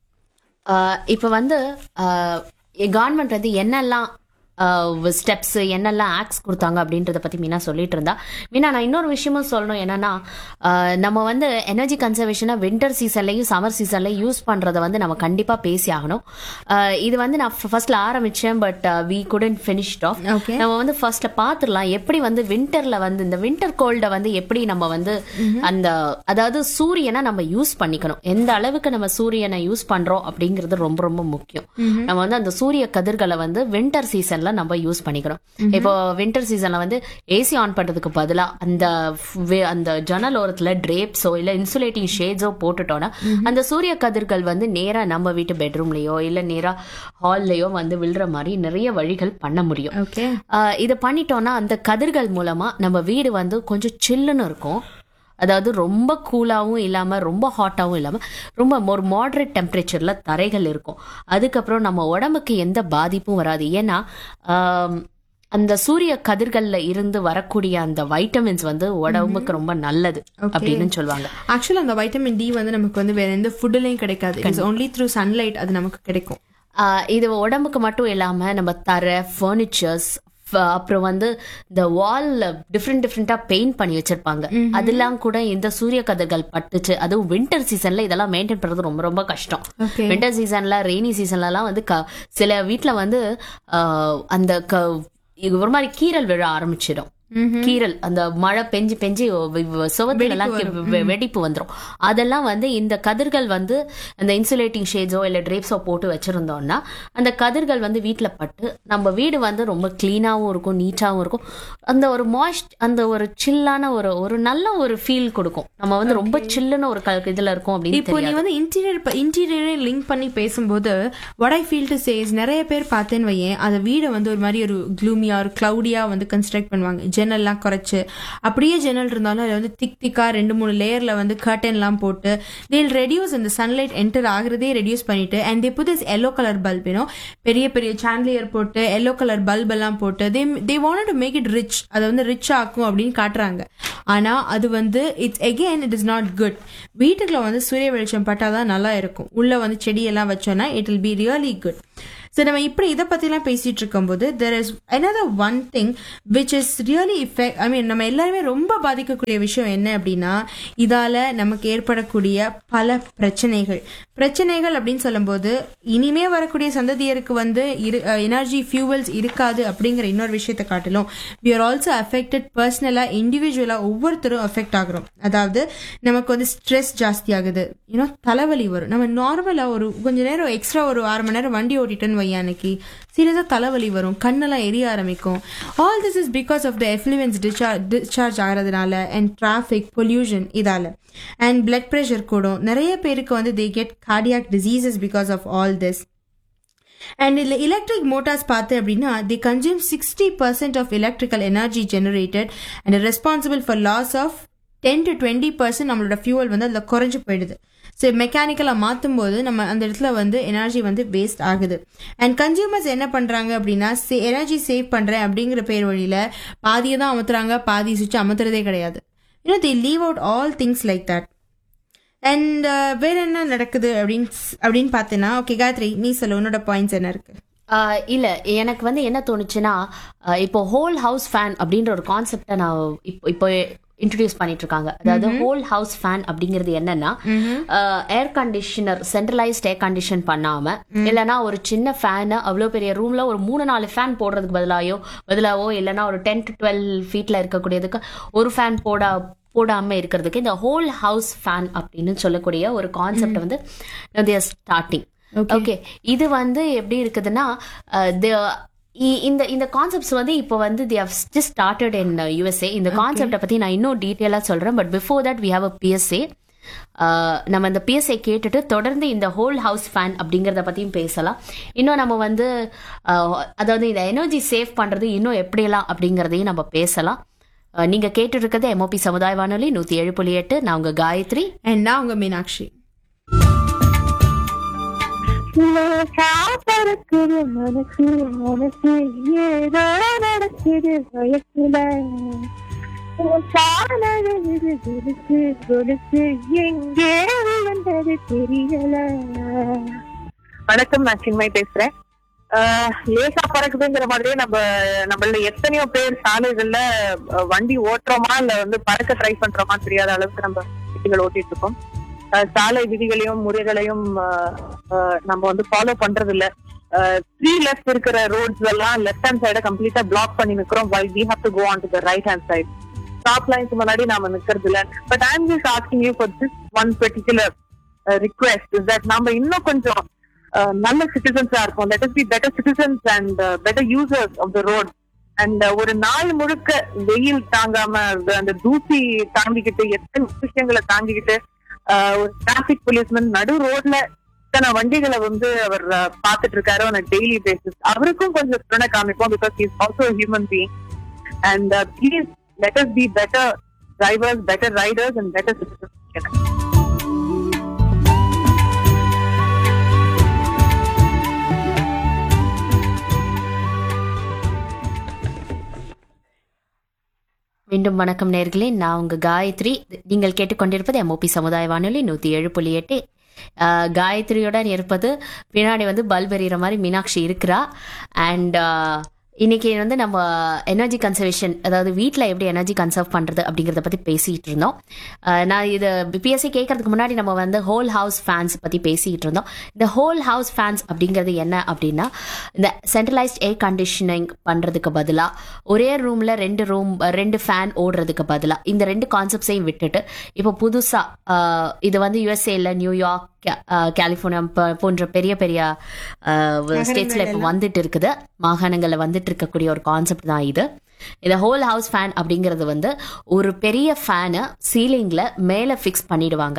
ஆஹ் இப்ப வந்து கவர்மெண்ட் வந்து என்னெல்லாம் ஸ்டெப்ஸ் என்னெல்லாம் ஆக்ட்ஸ் கொடுத்தாங்க அப்படின்றத பத்தி மீனா சொல்லிட்டு இருந்தா மீனா நான் இன்னொரு விஷயமும் சொல்லணும் என்னன்னா ஆஹ் நம்ம வந்து எனர்ஜி கன்சர்வேஷனை வின்டர் சீசன்லயும் சம்மர் சீசன்லயும் யூஸ் பண்றத வந்து நம்ம கண்டிப்பா பேசி ஆகணும் ஆஹ் இது வந்து நான் ஃபர்ஸ்ட்ல ஆரம்பிச்சேன் but we couldn't finished off Okay. நம்ம வந்து ஃபர்ஸ்ட்ல பாத்துடலாம் எப்படி வந்து வின்டர்ல வந்து இந்த வின்டர் கோல்ட வந்து எப்படி நம்ம வந்து அந்த அதாவது சூரியனை நம்ம யூஸ் பண்ணிக்கணும் எந்த அளவுக்கு நம்ம சூரியனை யூஸ் பண்றோம் அப்படிங்கிறது ரொம்ப ரொம்ப முக்கியம் நம்ம வந்து அந்த சூரிய கதிர்களை வந்து வின்டர் சீசன்ல நம்ம யூஸ் பண்ணிக்கணும் இப்போ வின்டர் சீசன்ல வந்து ஏசி ஆன் பண்றதுக்கு பதிலா அந்த வே- அந்த ஜன்னல் ஓரத்துல drapes-ஓ இல்ல இன்சுலேட்டிங் ஷேட்ஸோ போட்டுட்டோம்னா அந்த சூரிய கதிர்கள் வந்து நேரா நம்ம வீட்டு பெட்ரூம்லயோ இல்ல நேரா ஹால்லயோ வந்து விழுற மாதிரி நிறைய வழிகள் பண்ண முடியும் ஓகே ஆஹ் இதை பண்ணிட்டோம்னா அந்த கதிர்கள் மூலமா நம்ம வீடு வந்து கொஞ்சம் சில்லுன்னு இருக்கும் அதாவது ரொம்ப கூலாவும் இல்லாம ரொம்ப ஹாட்டாவும் இல்லாம ரொம்ப ஒரு மாடரேட் டெம்பரேச்சர்ல தரைகள் இருக்கும் அதுக்கப்புறம் நம்ம உடம்புக்கு எந்த பாதிப்பும் வராது ஏன்னா ஆம், அந்த சூரிய கதிர்கள்ல இருந்து வரக்கூடிய அந்த வைட்டமின்ஸ் வந்து உடம்புக்கு ரொம்ப நல்லது அப்படின்னு சொல்லுவாங்க ஆக்சுவலாக அந்த வைட்டமின் டி வந்து நமக்கு வந்து வேற எந்த ஃபுட்டுலையும் கிடைக்காது இட்ஸ் ஒன்லி த்ரூ சன்லைட் அது நமக்கு கிடைக்கும் ஆஹ் இது உடம்புக்கு மட்டும் இல்லாம நம்ம தர ஃபர்னிச்சர்ஸ் அப்புறம் வந்து இந்த வால்ல டிஃப்ரெண்ட் டிஃப்ரெண்டா பெயிண்ட் பண்ணி வச்சிருப்பாங்க அதெல்லாம் கூட இந்த சூரிய கதிர்கள் பட்டுச்சு அதுவும் வின்டர் சீசன்ல இதெல்லாம் மெயின்டைன் பண்றது ரொம்ப ரொம்ப கஷ்டம் Okay. வின்டர் சீசன்ல ரெய்னி சீசன்லலாம் வந்து க- சில வீட்ல வந்து ஆஹ், அந்த க- இது ஒரு மாதிரி கீரல் விழ ஆரம்பிச்சிடும் கீரல் அந்த மழை பெஞ்சு பெஞ்சு சுவத்துல எல்லாம் வெ- வெடிப்பு வந்துரும் அதெல்லாம் வந்து இந்த கதிர்கள் வந்து அந்த இன்சுலேட்டிங் ஷேட்ஸோ இல்ல ட்ரேப்ஸோ போட்டு வச்சிருந்தோம்னா அந்த கதிர்கள் வந்து வீட்ல பட்டு நம்ம வீடு வந்து ரொம்ப கிளீனாவும் இருக்கும் நீட்டாவும் இருக்கும் அந்த ஒரு மாய்ஸ்ட் அந்த ஒரு சில்லான ஒரு ஒரு நல்ல ஒரு ஃபீல் கொடுக்கும் நம்ம வந்து ரொம்ப சில்லுன்னு ஒரு க- இதுல இருக்கும் அப்படின்னு இப்போ நீ தெரியாது வந்து இன்டீரியர் இன்டீரியரே லிங்க் பண்ணி பேசும்போது what I feel to says நிறைய பேர் பார்த்தேன்னு வையேன் அந்த வீடை வந்து ஒரு மாதிரி ஒரு க்ளூமியா ஒரு க்ளவுடியா வந்து கன்ஸ்ட்ரக்ட் பண்ணுவாங்க ஜன்னல்லாம் குறைச்சு அப்படியே ஜன்னல் இருந்தாலும் அதில் வந்து திக் திக்கா ரெண்டு மூணு லேயர்ல வந்து கர்டன்லாம் போட்டு தேல் ரெடியூஸ் இந்த சன்லைட் என்டர் ஆகுறதே ரெடியூஸ் பண்ணிட்டு and they put this yellow colour bulb you know பெரிய பெரிய சாண்ட்லியர் போட்டு எல்லோ கலர் பல்ப் எல்லாம் போட்டு they they want to make it rich அதை வந்து ரிச் ஆக்கும் அப்படின்னு காட்டுறாங்க ஆனா அது வந்து it's again it is not good வீட்டுக்குள்ள வந்து சூரிய வெளிச்சம் பட்டாதான் நல்லா இருக்கும் உள்ள வந்து செடியெல்லாம் வச்சோன்னா it will be really good so நம்ம இப்படி இதை பற்றிலாம் பேசிட்டு இருக்கும்போது there is another one thing which is really effect I mean நம்ம எல்லாருமே ரொம்ப பாதிக்கக்கூடிய விஷயம் என்ன அப்படின்னா இதால நமக்கு ஏற்படக்கூடிய பல பிரச்சனைகள் பிரச்சனைகள் அப்படின்னு சொல்லும்போது இனிமே வரக்கூடிய சந்ததியருக்கு வந்து இரு எனர்ஜி ஃபியூவல்ஸ் இருக்காது அப்படிங்கிற இன்னொரு விஷயத்தை காட்டிலும் வி ஆர் ஆல்சோ அஃபெக்டட் பர்சனலாக இண்டிவிஜுவலாக ஒவ்வொருத்தரும் அஃபெக்ட் ஆகுறோம் அதாவது நமக்கு வந்து ஸ்ட்ரெஸ் ஜாஸ்தி ஆகுது யூனோ தலைவலி வரும் நம்ம நார்மலாக ஒரு கொஞ்ச நேரம் எக்ஸ்ட்ரா ஒரு ஆறு மணி நேரம் வண்டி ஓட்டிட்டோன்னு வையா அன்னைக்கு சீரியஸாக தலைவலி வரும் கண்ணெல்லாம் எரிய ஆரம்பிக்கும் all this is because of the effluents discharge discharge ஆகிறதுனால அண்ட் டிராஃபிக் பொல்யூஷன் இதால அண்ட் பிளட் ப்ரெஷர் கூடும் நிறைய பேருக்கு வந்து they get cardiac diseases because of all this and இதில் எலக்ட்ரிக் மோட்டார்ஸ் பார்த்து அப்படின்னா they consume sixty percent of electrical energy generated and responsible for loss of ten to twenty percent நம்மளோட fuel வந்து அதில் குறைஞ்சு போயிடுது ஸோ மெக்கானிக்கலாக மாற்றும் போது நம்ம அந்த இடத்துல வந்து எனர்ஜி வந்து வேஸ்ட் ஆகுது அண்ட் கன்சியூமர்ஸ் என்ன பண்ணுறாங்க அப்படின்னா எனர்ஜி சேவ் பண்ணுறேன் அப்படிங்கிற பேர் வழியில் பாதியை தான் அமுத்துறாங்க பாதி சுவிட்ச் அமுத்துறதே கிடையாது you know they leave out all things like that and வேற என்ன நடக்குது அப்படின்னு அப்படின்னு பார்த்தேன்னா ஓகே காயத்ரி நீ சொல்லு உன்னோட பாயிண்ட்ஸ் என்ன இருக்கு ஆஹ் இல்ல எனக்கு வந்து என்ன தோணுச்சுன்னா ஆஹ் இப்போ ஹோல் ஹவுஸ் ஃபேன் அப்படின்ற ஒரு கான்செப்டை நான் இப்போ இப்போ இன்ட்ரடியூஸ் பண்ணிட்டு இருக்காங்க அதாவது ஹோல் ஹவுஸ் ஃபேன் அப்படிங்கிறது என்னன்னா air conditioner centralised air condition பண்ணாம இல்லைன்னா ஒரு சின்ன ஃபேனை அவ்வளோ பெரிய ரூம்ல ஒரு மூணு நாலு ஃபேன் போடுறதுக்கு பதிலாயோ பதிலாவோ இல்லைன்னா ஒரு டென் டு டுவெல் ஃபீட்ல இருக்கக்கூடியதுக்கு ஒரு ஃபேன் போட போடாம இருக்கிறதுக்கு இந்த ஹோல் ஹவுஸ் ஃபேன் அப்படின்னு சொல்லக்கூடிய ஒரு கான்செப்ட் வந்து ஸ்டார்டிங் ஓகே இது வந்து எப்படி இருக்குதுன்னா அஹ், the- இ- இந்த இந்த கான்செப்ட்ஸ் வந்து இப்போ வந்து they have just started in USA இந்த கான்செப்டை பத்தி நான் இன்னும் டீட்டெயிலாக சொல்றேன் but before that we have a BSA நம்ம இந்த பிஎஸ்ஐ கேட்டுட்டு தொடர்ந்து இந்த ஹோல் ஹவுஸ் ஃபேன் அப்படிங்கிறத பத்தியும் பேசலாம் இன்னும் நம்ம வந்து அஹ், அதாவது இந்த எனர்ஜி சேவ் பண்றது இன்னும் எப்படியெல்லாம் அப்படிங்கிறதையும் நம்ம பேசலாம் அஹ், நீங்க கேட்டு இருக்கிறது எம்ஓபி சமுதாய வானொலி நூத்தி ஏழு புள்ளி எட்டு நான் உங்க காயத்ரி அண்ட் நான் உங்க மீனாட்சி லேசா பறக்குது மனசு மனசு ஏதோ நடக்குது வயசுல சாலது கொலுசு கொலுசு எங்கே விழுந்தது தெரியல வணக்கம் நான் சின்மை பேசுறேன் ஆஹ் லேசா பறக்குதுங்கிற மாதிரியே நம்ம நம்மள எத்தனையோ பேர் சாலைகள்ல அஹ், வண்டி ஓட்டுறோமா இல்ல வந்து பறக்க ட்ரை பண்றோமா தெரியாத அளவுக்கு நம்ம வண்டிகள் ஓட்டிட்டு இருக்கோம் ஆஹ், சாலை விதிகளையும் முறைகளையும் ஆஹ், ஆஹ், நம்ம வந்து ஃபாலோ பண்றது இல்ல த்ரீ லெஃப்ட் இருக்கிற ரோட்ஸ் எல்லாம் லெஃப்ட் ஹேண்ட் சைட கம்ப்ளீட்டா பிளாக் பண்ணி நிக்கிறோம் while we have to go on to the right hand side stop lines முன்னாடி நாம நிக்கிறது இல்ல but I am just asking you for this one particular request is that நம்ம இன்னும் கொஞ்சம் uh, நல்ல சிட்டிசன்ஸா இருக்கும் let be better citizens and better users of the road and ஒரு நாள் முழுக்க வெயில் தாங்காம அந்த- அந்த தூசி தாங்கிக்கிட்டு எத்தனை விஷயங்களை தாங்கிக்கிட்டு uh, ஒரு டிராபிக் போலீஸ்மேன் நடு ரோட்ல இத்தனை வண்டிகளை வந்து அவர் uh, பார்த்துட்டு இருக்காரு on a டெய்லி பேசிஸ் அவருக்கும் கொஞ்சம் துணை காமிப்போம் because is also human being and uh, please let us be better drivers, better riders, and better citizens. மீண்டும் வணக்கம் நேர்களே நான் உங்க காயத்ரி நீங்கள் கேட்டுக்கொண்டிருப்பது எம்ஓபி சமுதாய வானொலி நூத்தி ஏழு புள்ளி எட்டு ஆஹ், காயத்ரியுடன் இருப்பது பின்னாடி வந்து பல்ப் எறிகிற மாதிரி மீனாட்சி இருக்கிறா அண்ட் இன்னைக்கு வந்து நம்ம எனர்ஜி கன்சர்வேஷன் அதாவது வீட்டில் எப்படி எனர்ஜி கன்சர்வ் பண்ணுறது அப்படிங்கிறத பற்றி பேசிகிட்டு இருந்தோம் ஆஹ், நான் இது பிஎஸ்சி கேட்கறதுக்கு முன்னாடி நம்ம வந்து ஹோல் ஹவுஸ் ஃபேன்ஸ் பற்றி பேசிக்கிட்டு இருந்தோம் இந்த ஹோல் ஹவுஸ் ஃபேன்ஸ் அப்படிங்கிறது என்ன அப்படின்னா இந்த சென்ட்ரலைஸ்ட் ஏர் கண்டிஷனிங் பண்ணுறதுக்கு பதிலாக ஒரே ரூமில் ரெண்டு ரூம் ரெண்டு ஃபேன் ஓடுறதுக்கு பதிலாக இந்த ரெண்டு கான்செப்ட்ஸையும் விட்டுட்டு இப்போ புதுசாக இது வந்து யுஎஸ்ஏல நியூயார்க் கே- ஆஹ், கலிஃபோர்னியா ப- போன்ற பெரிய பெரிய ஸ்டேட்ஸ்ல இப்போ வந்துட்டு இருக்குது மாகாணங்கள்ல வந்துட்டு இருக்கக்கூடிய ஒரு கான்செப்ட் தான் இது இந்த ஹோல் ஹவுஸ் ஃபேன் அப்படிங்கிறது வந்து ஒரு பெரிய ஃபேனை சீலிங்ல மேலே ஃபிக்ஸ் பண்ணிடுவாங்க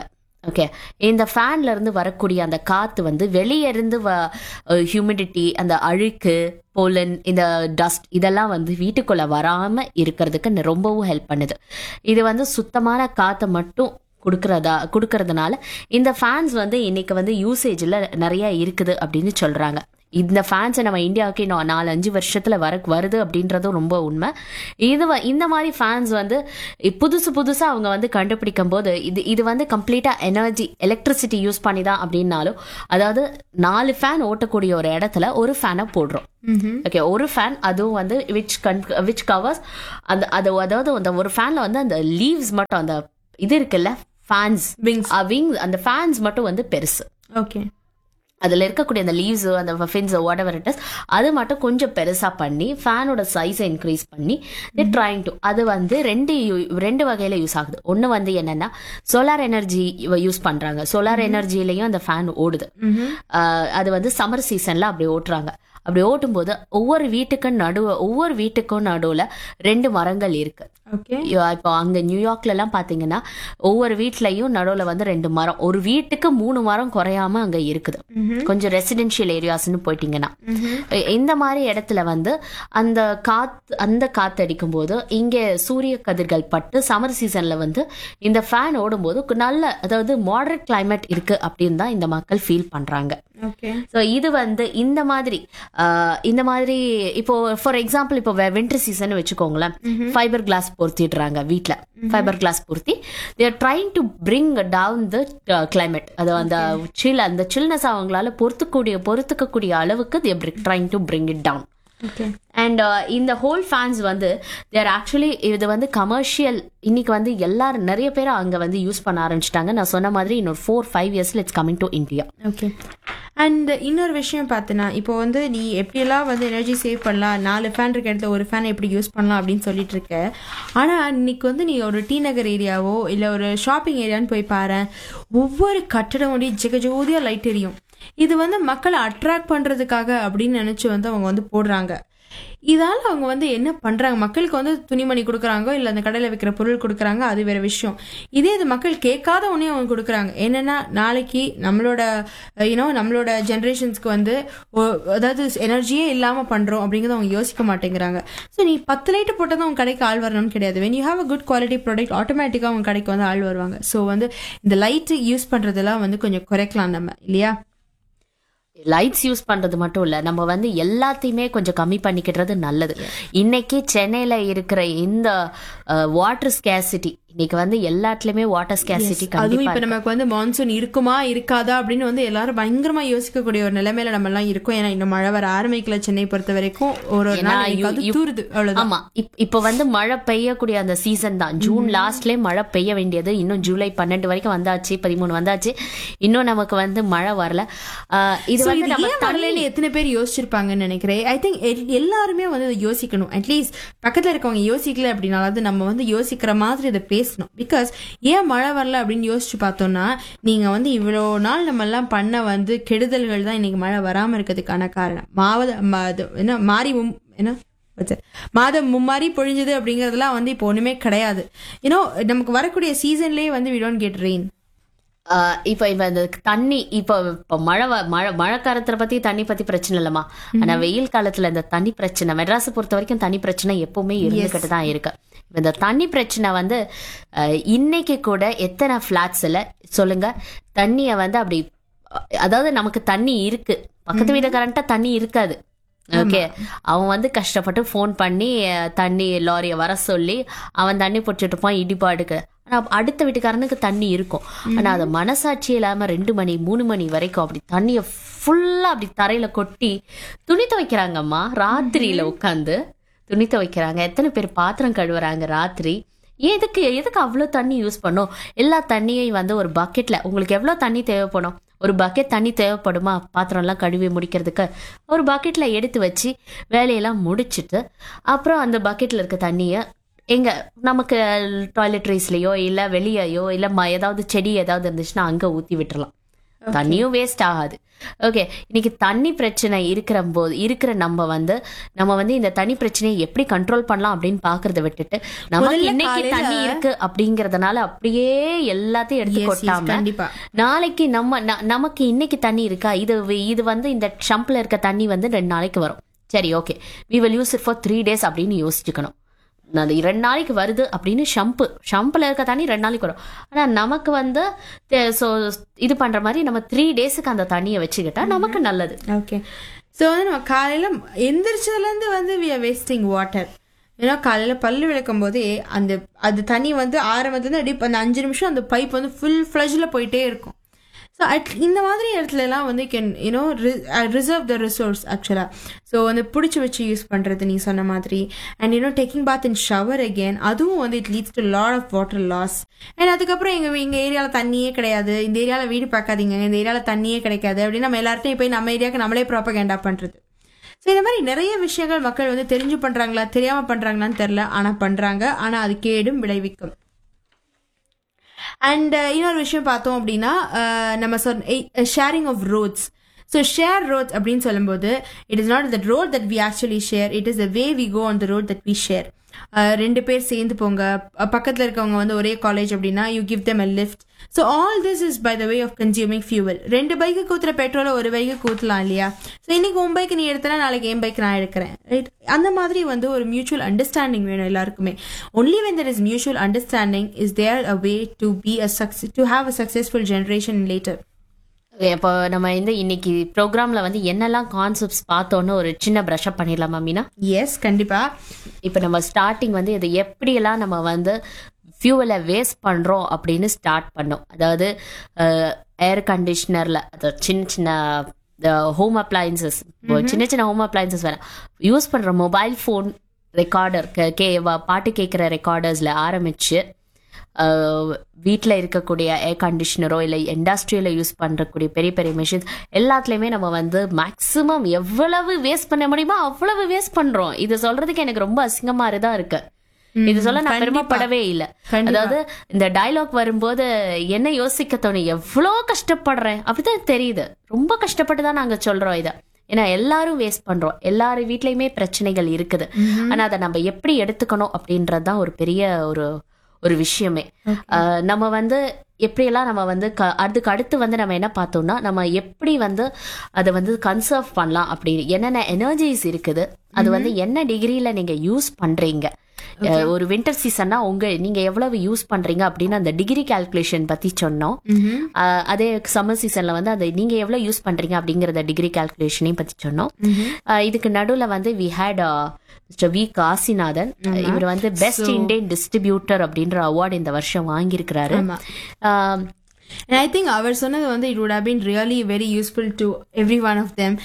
ஓகே இந்த ஃபேன்ல இருந்து வரக்கூடிய அந்த காத்து வந்து வெளியே இருந்து ஹியூமிடிட்டி அந்த அழுக்கு போலன் இந்த டஸ்ட் இதெல்லாம் வந்து வீட்டுக்குள்ள வராம இருக்கிறதுக்கு ந- ரொம்பவும் ஹெல்ப் பண்ணுது இது வந்து சுத்தமான காத்தை மட்டும் கொடுக்கறதா கொடுக்கறதுனால இந்த ஃபேன்ஸ் வந்து இன்னைக்கு வந்து யூசேஜில் நிறைய இருக்குது அப்படின்னு சொல்றாங்க இந்த ஃபேன்ஸை நம்ம இந்தியாவுக்கு இன்னும் நாலு அஞ்சு வருஷத்துல வர வருது அப்படின்றதும் ரொம்ப உண்மை இது வ- இந்த மாதிரி ஃபேன்ஸ் வந்து இ- புதுசு புதுசா அவங்க வந்து கண்டுபிடிக்கும் போது இது இது வந்து கம்ப்ளீட்டா எனர்ஜி எலக்ட்ரிசிட்டி யூஸ் பண்ணி தான் அப்படின்னாலும் அதாவது நாலு ஃபேன் ஓட்டக்கூடிய ஒரு இடத்துல ஒரு ஃபேனை போடுறோம் ஓகே ஒரு ஃபேன் அதுவும் வந்து விச் கன் விச் கவர்ஸ் அந்த அது அதாவது அந்த ஒரு ஃபேன்ல வந்து அந்த லீவ்ஸ் மட்டும் அந்த இது இருக்குல்ல ஃபேன்ஸ் Wings. விங் அந்த ஃபேன்ஸ் மட்டும் வந்து பெருசு ஓகே அதில் இருக்கக்கூடிய அந்த லீவ்ஸ் அந்த fins whatever it is அது மட்டும் கொஞ்சம் பெருசாக பண்ணி ஃபேனோட சைஸை இன்க்ரீஸ் பண்ணி ட்ரைங் டு அது வந்து ரெண்டு யூ- ரெண்டு வகையில் யூஸ் ஆகுது ஒன்று வந்து என்னன்னா சோலார் எனர்ஜி யூஸ் பண்ணுறாங்க சோலார் எனர்ஜிலையும் அந்த ஃபேன் ஓடுது ஆஹ் அது வந்து சம்மர் சீசனில் அப்படி ஓட்டுறாங்க அப்படி ஓட்டும்போது ஒவ்வொரு வீட்டுக்கும் நடுவு ஒவ்வொரு வீட்டுக்கும் நடுவில் ரெண்டு மரங்கள் இருக்கு ஓகே யோ- இப்போ அங்க நியூயார்க்ல எல்லாம் பாத்தீங்கன்னா ஒவ்வொரு வீட்லயும் நடுவுல வந்து ரெண்டு மரம் ஒரு வீட்டுக்கு மூணு மரம் குறையாம அங்க இருக்குது கொஞ்சம் ரெசிடென்ஷியல் ஏரியாஸ்னு போயிட்டீங்கன்னா இ- இந்த மாதிரி இடத்துல வந்து அந்த காத் அந்த காத்து அடிக்கும் போது இங்க சூரிய கதிர்கள் பட்டு சம்மர் சீசன்ல வந்து இந்த ஃபேன் ஓடும்போது கு- நல்ல அதாவது மாடரேட் climate இருக்கு அப்படின்னு தான் இந்த மக்கள் ஃபீல் பண்றாங்க ஓகே ஸோ இது வந்து இந்த மாதிரி ஆஹ், இந்த மாதிரி இப்போ ஃபார் எக்ஸாம்பிள் இப்போ வின்டர் சீசன் வச்சுக்கோங்களேன் ஃபைபர் கிளாஸ் பொருத்திடுறாங்க வீட்டில் ஃபைபர் கிளாஸ் பொருத்தி they're trying to bring down the climate அது அந்த சில் அந்த சில்னஸ் அவங்களால பொறுத்துக்கூடிய பொறுத்துக்கக்கூடிய அளவுக்கு they're trying to bring it down okay and இந்த ஹோல் ஃபேன்ஸ் வந்து தேர் ஆக்சுவலி இது வந்து கமர்ஷியல் இன்னைக்கு வந்து எல்லாரும் நிறைய பேர் அங்கே வந்து யூஸ் பண்ண ஆரம்பிச்சிட்டாங்க நான் சொன்ன மாதிரி இன்னொரு ஃபோர் ஃபைவ் இயர்ஸ்ல it's coming to India okay and இன்னொரு விஷயம் பார்த்தனா இப்போ வந்து நீ எப்படியெல்லாம் வந்து எனர்ஜி சேவ் பண்ணலாம் நாலு ஃபேன் இருக்க இடத்துல ஒரு ஃபேன் எப்படி யூஸ் பண்ணலாம் அப்படின்னு சொல்லிட்டு இருக்க ஆனால் இன்னைக்கு வந்து நீ ஒரு டி நகர் ஏரியாவோ இல்லை ஒரு ஷாப்பிங் ஏரியான்னு போய் பாரு ஒவ்வொரு கட்டடமுடைய ஜெகஜோதியாக லைட் எரியும் இது வந்து மக்களை அட்ராக்ட் பண்ணுறதுக்காக அப்படின்னு நினச்சி வந்து அவங்க வந்து போடுறாங்க இதால அவங்க வந்து என்ன பண்றாங்க மக்களுக்கு வந்து துணிமணி கொடுக்குறாங்க இல்ல அந்த கடையில விற்கிற பொருள் கொடுக்குறாங்க அது வேற விஷயம் இதே இது மக்கள் கேட்காத ஒன்னே அவங்க கொடுக்குறாங்க என்னன்னா நாளைக்கு நம்மளோட யூனோ நம்மளோட ஜென்ரேஷன்ஸ்க்கு வந்து ஒ- அதாவது எனர்ஜியே இல்லாம பண்றோம் அப்படிங்கறத அவங்க யோசிக்க மாட்டேங்கிறாங்க ஸோ நீ பத்து லைட் போட்டதும் உங்க கடைக்கு ஆள் வரணும்னு கிடையாது when you have a good quality product ஆட்டோமேட்டிக்கா உங்க கடைக்கு வந்து ஆள் வருவாங்க ஸோ வந்து இந்த லைட் யூஸ் பண்றதெல்லாம் வந்து கொஞ்சம் குறைக்கலாம் நம்ம இல்லையா லைட்ஸ் யூஸ் பண்றது மட்டும் இல்ல நம்ம வந்து எல்லாத்தையுமே கொஞ்சம் கம்மி பண்ணிக்கிறது நல்லது இன்னைக்கு சென்னையில இருக்கிற இந்த வாட்டர் ஸ்கேசிட்டி இன்னைக்கு வந்து எல்லாத்துலயுமே வாட்டர் ஸ்கேசிட்டி அதுவும் கண்டிப்பா இப்ப நமக்கு வந்து மான்சூன் இருக்குமா இருக்காதா அப்படின்னு வந்து எல்லாரும் பயங்கரமா யோசிக்கக்கூடிய ஒரு நிலைமையில நம்ம எல்லாம் இருக்கோம் ஏன்னா இன்னும் மழை வர ஆரம்பிக்கல சென்னை பொறுத்த வரைக்கும் ஒரு ஒரு ஏன்னா நாள் you- என்னைக்காவது you- தூருது அவ்வளவுதான் ஆமா இப்- இப்ப வந்து மழை பெய்யக்கூடிய அந்த சீசன் தான் ஜூன் லாஸ்ட்லயே மழை பெய்ய வேண்டியது இன்னும் ஜூலை பன்னெண்டு வரைக்கும் வந்தாச்சு பதிமூணு வந்தாச்சு இன்னும் நமக்கு வந்து மழை வரல ஆஹ் இது So, வந்து இது நம்ம ஏன் வரலன்னு எத்தனை பேர் யோசிச்சிருப்பாங்கன்னு நினைக்கிறேன் ஐ திங்க் எல்லாருமே வந்து இதை யோசிக்கணும் அட்லீஸ்ட் பக்கத்துல இருக்கவங்க யோசிக்கல அப்படின்னாலாவது நம்ம வந்து யோசிக்கிற மாதிரி இதை பேசணும் பிகாஸ் ஏன் மழை வரல அப்படின்னு யோசிச்சு பார்த்தோம்னா நீங்க வந்து இவ்வளோ நாள் நம்ம எல்லாம் பண்ண வந்து கெடுதல்கள் தான் இன்னைக்கு மழை வராம இருக்கிறதுக்கான காரணம் மாவத ம- அது என்ன மாறி மும்- என்ன வச்சு. மாதம் மும்மாரி பொழிஞ்சது அப்படிங்கறதெல்லாம் வந்து இப்போ ஒண்ணுமே கிடையாது ஏன்னோ நமக்கு வரக்கூடிய சீசன்லயே வந்து வி டோன்ட் கெட் ரெயின் ஆஹ் இப்ப இப்ப இந்த தண்ணி இப்ப இப்ப மழை வ- மழை மழை காலத்துல பத்தி தண்ணி பத்தி பிரச்சனை இல்லம்மா ஆனா வெயில் காலத்துல இந்த தண்ணி பிரச்சனை மெட்ராஸை பொறுத்த வரைக்கும் தண்ணி பிரச்சனை எப்பவுமே இருந்துகிட்டு தான் இருக்கு இப்ப இந்த தண்ணி பிரச்சனை வந்து ஆஹ் இன்னைக்கு கூட எத்தனை பிளாட்ஸ்ல சொல்லுங்க தண்ணிய வந்து அப்படி அதாவது நமக்கு தண்ணி இருக்கு பக்கத்து வீட்டுக்காரன்ட்ட தண்ணி இருக்காது ஓகே அவன் வந்து கஷ்டப்பட்டு ஃபோன் பண்ணி அஹ், தண்ணி லாரியை வர சொல்லி அவன் தண்ணி பிடிச்சிட்டு இருப்பான் இடிபாடுக்கு ஆனா அடுத்த வீட்டுக்காரனுக்கு தண்ணி இருக்கும் ஆனா அதை மனசாட்சி இல்லாம ரெண்டு மணி மூணு மணி வரைக்கும் அப்படி தண்ணிய ஃபுல்லா அப்படி தரையில கொட்டி துணி துவைக்கிறாங்கம்மா ராத்திரியில உட்காந்து துணி துவைக்கிறாங்க எத்தனை பேர் பாத்திரம் கழுவுறாங்க ராத்திரி எதுக்கு எதுக்கு அவ்வளோ தண்ணி யூஸ் பண்ணோம் எல்லா தண்ணியையும் வந்து ஒரு பக்கெட்ல உங்களுக்கு எவ்வளோ தண்ணி தேவைப்படும் ஒரு பக்கெட் தண்ணி தேவைப்படுமா பாத்திரம்லாம் கழுவி முடிக்கிறதுக்கு ஒரு பக்கெட்ல எடுத்து வச்சு வேலையெல்லாம் முடிச்சிட்டு அப்புறம் அந்த பக்கெட்ல இருக்க தண்ணியை எங்க நமக்கு டாய்லெட்ரீஸ்லயோ இல்ல வெளியேயோ இல்ல ம- ஏதாவது செடி ஏதாவது இருந்துச்சுன்னா அங்க ஊத்தி விட்டுறலாம் தண்ணியும் வேஸ்ட் ஆகாது ஓகே இன்னைக்கு தண்ணி பிரச்சனை இருக்கிற போது இருக்கிற நம்ம வந்து நம்ம வந்து இந்த தண்ணி பிரச்சனையை எப்படி கண்ட்ரோல் பண்ணலாம் அப்படின்னு பாக்குறத விட்டுட்டு நமக்கு முதல்ல இன்னைக்கு காலையில- தண்ணி இருக்கு அப்படிங்கறதுனால அப்படியே எல்லாத்தையும் எடுத்து Yes, yes, கொட்டாம கண்டிப்பா. நாளைக்கு நம்ம ந- நமக்கு இன்னைக்கு தண்ணி இருக்கா இது இது வந்து இந்த ஷம்ப்ல இருக்க தண்ணி வந்து ரெண்டு நாளைக்கு வரும் சரி okay we will use it for three days அப்படின்னு யோசிச்சுக்கணும் அது ரெண்டு நாளைக்கு வருது அப்படின்னு ஷம்பு ஷம்பில் இருக்க தண்ணி ரெண்டு நாளைக்கு வரும் ஆனால் நமக்கு வந்து ஸோ இது பண்ணுற மாதிரி நம்ம த்ரீ டேஸுக்கு அந்த தண்ணியை வச்சுக்கிட்டா நமக்கு நல்லது ஓகே ஸோ வந்து நம்ம காலையில் எந்திரிச்சதுலேருந்து வந்து வி ஆர் வேஸ்டிங் வாட்டர் ஏன்னா காலையில் பல்லு விளக்கும் போதே அந்த அது தண்ணி வந்து ஆரம்பத்துலேருந்து அப்படியே அந்த அஞ்சு நிமிஷம் அந்த பைப் வந்து ஃபுல் ஃப்ளஷில் போயிட்டே இருக்கும் ஸோ அட் இந்த மாதிரி இடத்துலலாம் வந்து can you know reserve the resource ஆக்சுவலாக ஸோ வந்து பிடிச்சி வச்சு யூஸ் பண்ணுறது நீ சொன்ன மாதிரி and you know taking bath in shower again அதுவும் வந்து it leads to lot of water loss and அதுக்கப்புறம் எங்கள் எங்கள் ஏரியாவில் தண்ணியே கிடையாது இந்த ஏரியாவில் வீடு பார்க்காதீங்க இந்த ஏரியாவில் தண்ணியே கிடைக்காது அப்படின்னு நம்ம எல்லார்ட்டையும் போய் நம்ம ஏரியாவுக்கு நம்மளே ப்ராப்பகேண்டா பண்ணுறது ஸோ இந்த மாதிரி நிறைய விஷயங்கள் மக்கள் வந்து தெரிஞ்சு பண்ணுறாங்களா தெரியாமல் பண்ணுறாங்களான்னு தெரில ஆனால் பண்ணுறாங்க ஆனால் அது கேடும் விளைவிக்கும் அண்ட் இன்னொரு விஷயம் பார்த்தோம் அப்படின்னா அஹ், நம்ம சொன்ன sharing of roads so share roads அப்படின்னு சொல்லும்போது it is not the road that we actually share it is the way we go on the road that we share ரெண்டு பேர் சேர்ந்து போங்க அஹ், பக்கத்துல இருக்கவங்க வந்து ஒரே காலேஜ் அப்படின்னா you give them a lift so all this is by the way of consuming fuel ரெண்டு பைக்கு ஊத்துற பெட்ரோலை ஒரு பைக்கு ஊற்றலாம் இல்லையா ஸோ இன்னைக்கு உன் பைக் நீ எடுத்தனா நாளைக்கு என் பைக் நான் எடுக்கிறேன் ரைட் அந்த மாதிரி வந்து ஒரு மியூச்சுவல் அண்டர்ஸ்டாண்டிங் வேணும் எல்லாருக்குமே only when there is mutual understanding is there a way to be a success to have a successful generation later இப்போ நம்ம இந்த இன்னைக்கு ப்ரோக்ராம்ல வந்து என்னெல்லாம் கான்செப்ட்ஸ் பார்த்தோன்னு ஒரு சின்ன ப்ரஷ் அப் பண்ணிடலாமா மீனா எஸ் கண்டிப்பா இப்போ நம்ம ஸ்டார்டிங் வந்து இது எப்படியெல்லாம் நம்ம வந்து ஃபியூவலை வேஸ்ட் பண்ணுறோம் அப்படின்னு ஸ்டார்ட் பண்ணோம் அதாவது ஏர் கண்டிஷ்னரில் அது சின்ன சின்ன ஹோம் அப்ளையன்சஸ் சின்ன சின்ன ஹோம் அப்ளையன்சஸ் வேற யூஸ் பண்ணுற மொபைல் ஃபோன் ரெக்கார்டர் கே வ- பாட்டு கேட்குற ரெக்கார்டர்ஸில் ஆரம்பிச்சு வீட்டில் இருக்கக்கூடிய ஏர் கண்டிஷனரோ இல்லை இண்டஸ்ட்ரியில் யூஸ் பண்ணுறக்கூடிய பெரிய பெரிய மிஷின்ஸ் எல்லாத்துலேயுமே நம்ம வந்து மேக்ஸிமம் எவ்வளவு வேஸ்ட் பண்ண முடியுமோ அவ்வளவு வேஸ்ட் பண்ணுறோம் இது சொல்றதுக்கு எனக்கு ரொம்ப அசிங்கமா தான் இருக்கு இது சொல்ல நான் பெருமைப்படவே இல்லை அதாவது இந்த டயலாக் வரும்போது என்ன யோசிக்க தோணும் எவ்வளோ கஷ்டப்படுறேன் அப்படிதான் தெரியுது ரொம்ப கஷ்டப்பட்டு தான் நாங்க சொல்றோம் இதை ஏன்னா எல்லாரும் வேஸ்ட் பண்றோம் எல்லார் வீட்லயுமே பிரச்சனைகள் இருக்குது ஆனா அதை நம்ம எப்படி எடுத்துக்கணும் அப்படின்றது தான் ஒரு பெரிய ஒரு ஒரு விஷயமே அஹ் நம்ம வந்து எப்படியெல்லாம் நம்ம வந்து க அதுக்கு அடுத்து வந்து நம்ம என்ன பார்த்தோம்னா நம்ம எப்படி வந்து அதை வந்து கன்சர்வ் பண்ணலாம் அப்படி என்னென்ன எனர்ஜிஸ் இருக்குது அது வந்து என்ன டிகிரியில நீங்க யூஸ் பண்றீங்க அஹ் ஒரு வின்டர் சீசன்னா உங்க நீங்க எவ்வளவு யூஸ் பண்றீங்க அப்படின்னு அந்த டிகிரி கால்குலேஷன் பத்தி சொன்னோம் அஹ் அதே சம்மர் சீசன்ல வந்து அதை நீங்க எவ்வளவு யூஸ் பண்றீங்க அப்படிங்கறத டிகிரி கால்குலேஷனையும் பத்தி சொன்னோம் அஹ் இதுக்கு நடுவுல வந்து we had mister V Kasinathan இவர் வந்து பெஸ்ட் இண்டியன் டிஸ்ட்ரிபியூட்டர் அப்படின்ற அவார்டு இந்த வருஷம் வாங்கியிருக்கிறாரு ஆமா. ஆஹ் And I think அவர் சொன்னது வந்து it would have been really very useful to every one of them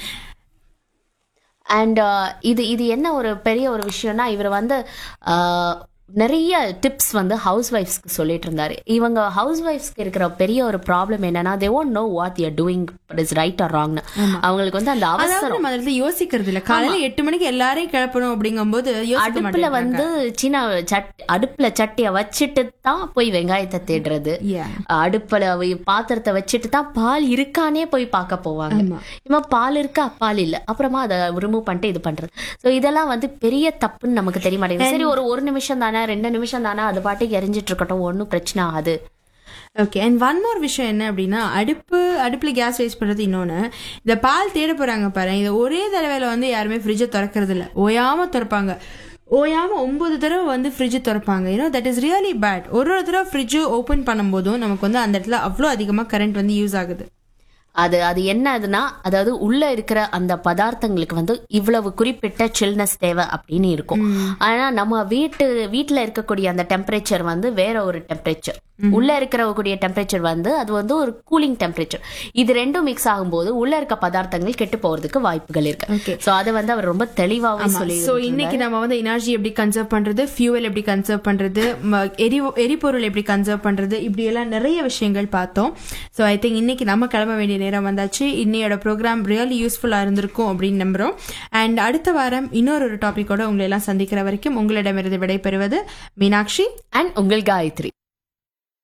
and இது இது என்ன ஒரு பெரிய ஒரு விஷயம்னா இவர் வந்து uh, நிறைய டிப்ஸ் வந்து ஹவுஸ் ஒய்ஃப்ஸ்க்கு சொல்லிட்டு இருந்தாரு இவங்க ஹவுஸ் ஒய்ஃப்ஸ்க்கு இருக்கிற பெரிய ஒரு ப்ராப்ளம் என்னன்னா they won't know what you're doing is right or ராங்னு அவங்களுக்கு வந்து அந்த அதாவது அவசரம் நம்ம அதில் யோசிக்கிறது இல்ல காலையில எட்டு மணிக்கு எல்லாரையும் கிளப்பணும் அப்படிங்கும்போது யோசிக்க அடுப்புல மாட்டேங்கிறாங்க. வந்து சின்ன சட் அடுப்புல சட்டிய வச்சுட்டு தான் போய் வெங்காயத்தை தேடுறது Yeah. அடுப்புல வை- பாத்திரத்தை வச்சுட்டு தான் பால் இருக்கானே போய் பார்க்க போவாங்க ஆமா. இவன் பால் இருக்கா பால் இல்ல அப்புறமா அதை ரிமூவ் பண்ணிட்டு இது பண்றது சோ இதெல்லாம் வந்து பெரிய தப்புன்னு நமக்கு தெரிய மாட்டேங்குது சரி ஒரு ஒரு நிமிஷம் தானே ரெண்டு நிமிஷம் தானே அது பாட்டுக்கு எரிஞ்சிட்டு இருக்கட்டும் ஒன்றும் பிரச்சனை ஆகாது ஓகே அண்ட் ஒன் மோர் விஷயம் என்ன அப்படின்னா அடுப்பு அடுப்புல கேஸ் வேஸ்ட் பண்றது இன்னொன்னு இந்த பால் தேட போறாங்க பாரு இது ஒரே தடவையில வந்து யாருமே ஃப்ரிட்ஜை திறக்கிறது இல்ல ஓயாம திறப்பாங்க ஓயாம ஒன்பது தடவை வந்து ஃப்ரிட்ஜ் திறப்பாங்க you know that is really bad ஒரு ஒரு தடவை ஃப்ரிட்ஜ் ஓப்பன் பண்ணும்போதும் நமக்கு வந்து அந்த இடத்துல அவ்வளோ அதிகமா கரண்ட் வந்து யூஸ் ஆகுது அது அது என்ன அதுனா அதாவது உள்ள இருக்கிற அந்த பதார்த்தங்களுக்கு வந்து இவ்வளவு குறிப்பிட்ட சில்னஸ் தேவை அப்படின்னு இருக்கும் ஆனா நம்ம வீட்டு வீட்டுல இருக்கக்கூடிய அந்த டெம்பரேச்சர் வந்து வேற ஒரு டெம்பரேச்சர் உள்ள இருக்கக்கூடிய டெம்பரேச்சர் வந்து அது வந்து ஒரு கூலிங் டெம்பரேச்சர் இது ரெண்டும் மிக்ஸ் ஆகும்போது உள்ள இருக்க பதார்த்தங்கள் கெட்டு போறதுக்கு வாய்ப்புகள் இருக்கு Okay. சோ அதை வந்து அவர் ரொம்ப தெளிவாவே சொல்லி ஸோ இன்னைக்கு நம்ம வந்து எனர்ஜி எப்படி கன்சர்வ் பண்றது ஃபியூவல் எப்படி கன்சர்வ் பண்றது ம- எரி எரிபொருள் எப்படி கன்சர்வ் பண்றது இப்படி எல்லாம் நிறைய விஷயங்கள் பார்த்தோம் ஸோ ஐ திங்க் இன்னைக்கு நம்ம கிளம்ப வேண்டிய நேரம் வந்தாச்சு இன்னையோட ப்ரோக்ராம் ரியலி யூஸ்ஃபுல்லா இருந்திருக்கும் அப்படின்னு நம்புறோம் அண்ட் அடுத்த வாரம் இன்னொரு ஒரு டாபிக்கோட உங்களை எல்லாம் சந்திக்கிற வரைக்கும் உங்களிடமிருந்து விடைபெறுவது மீனாட்சி அண்ட் உங்கள் காயத்ரி